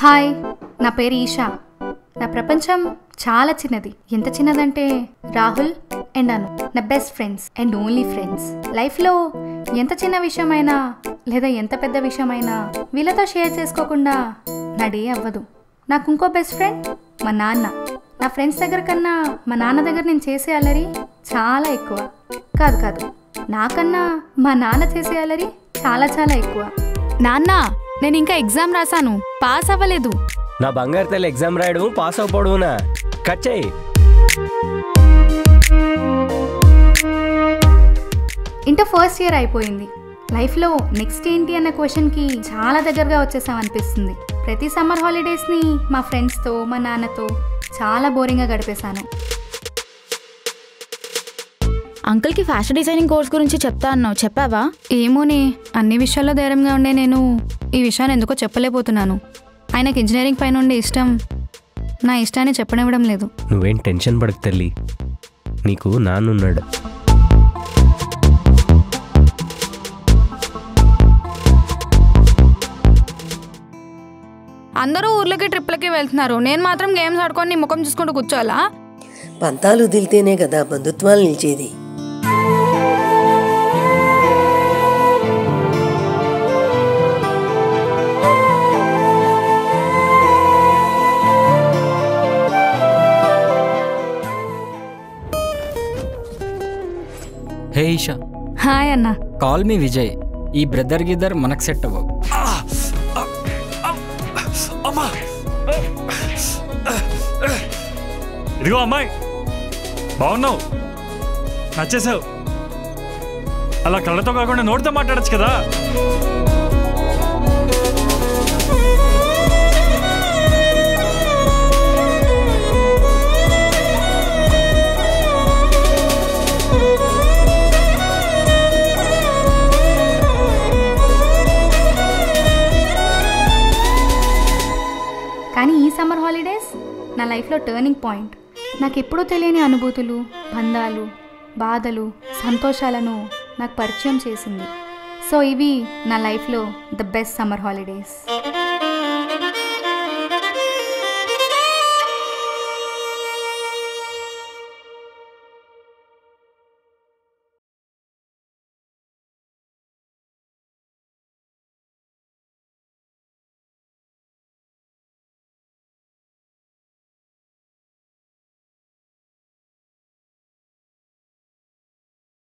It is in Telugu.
హాయ్ నా పేరు ఈషా నా ప్రపంచం చాలా చిన్నది ఎంత చిన్నదంటే రాహుల్ అండ్ అను నా best friends and only friends లైఫ్లో ఎంత చిన్న విషయమైనా లేదా ఎంత పెద్ద విషయమైనా వీళ్ళతో షేర్ చేసుకోకుండా నా డే అవ్వదు నాకు ఇంకో బెస్ట్ ఫ్రెండ్ మా నాన్న నా ఫ్రెండ్స్ దగ్గర కన్నా మా నాన్న దగ్గర నేను చేసే అల్లరి చాలా ఎక్కువ కాదు కాదు నాకన్నా మా నాన్న చేసే అల్లరి చాలా చాలా ఎక్కువ నాన్న నేను ఇంకా ఎగ్జామ్ రాశాను పాస్ అవ్వలేదు నా బంగారు తల్లి ఎగ్జామ్ రాయడం పాస్ అవ్వడవునా కట్ చేయి ఇంటర్ ఫస్ట్ ఇయర్ అయిపోయింది లైఫ్లో నెక్స్ట్ ఏంటి అన్న క్వశ్చన్కి చాలా దగ్గరగా వచ్చేసాం అనిపిస్తుంది ప్రతి సమ్మర్ హాలిడేస్ని మా ఫ్రెండ్స్తో మా నాన్నతో చాలా బోరింగ్గా గడిపేశాను అంకుల్కి ఫ్యాషన్ డిజైనింగ్ కోర్స్ గురించి చెప్తా అన్నావు చెప్పావా ఏమోనే అన్ని విషయాల్లో ధైర్యంగా ఉండే నేను ఈ విషయాన్ని ఎందుకో చెప్పలేకపోతున్నాను ఆయనకి ఇంజనీరింగ్ పైన ఉండే ఇష్టం నా ఇష్టాన్ని చెప్పనివ్వడం లేదు నువ్వేం టెన్షన్ పడకు తల్లి నీకు నాన్నున్నాడు అందరూ ఊర్లకి ట్రిప్లకి వెళ్తున్నారు నేను మాత్రం గేమ్స్ ఆడుకొని నీ ముఖం చూసుకుంటూ కూర్చోవాలా పంతాలు వదిలితేనే కదా బంధుత్వాలు నిలిచేది హే ఈషా హాయ్ అన్న కాల్ మీ విజయ్ ఈ బ్రదర్ గిద్దర్ మనకు సెట్ అవ్వవు అమ్మా ఇదిగో అమ్మాయి బాగున్నావు నచ్చేసావు అలా కళ్ళతో కాకుండా నోటితో మాట్లాడచ్చు కదా కానీ ఈ సమ్మర్ హాలిడేస్ నా లైఫ్లో టర్నింగ్ పాయింట్ నాకు ఎప్పుడూ తెలియని అనుభూతులు బంధాలు బాధలు సంతోషాలను నాకు పరిచయం చేసింది సో ఇవి నా లైఫ్లో ద బెస్ట్ సమ్మర్ హాలిడేస్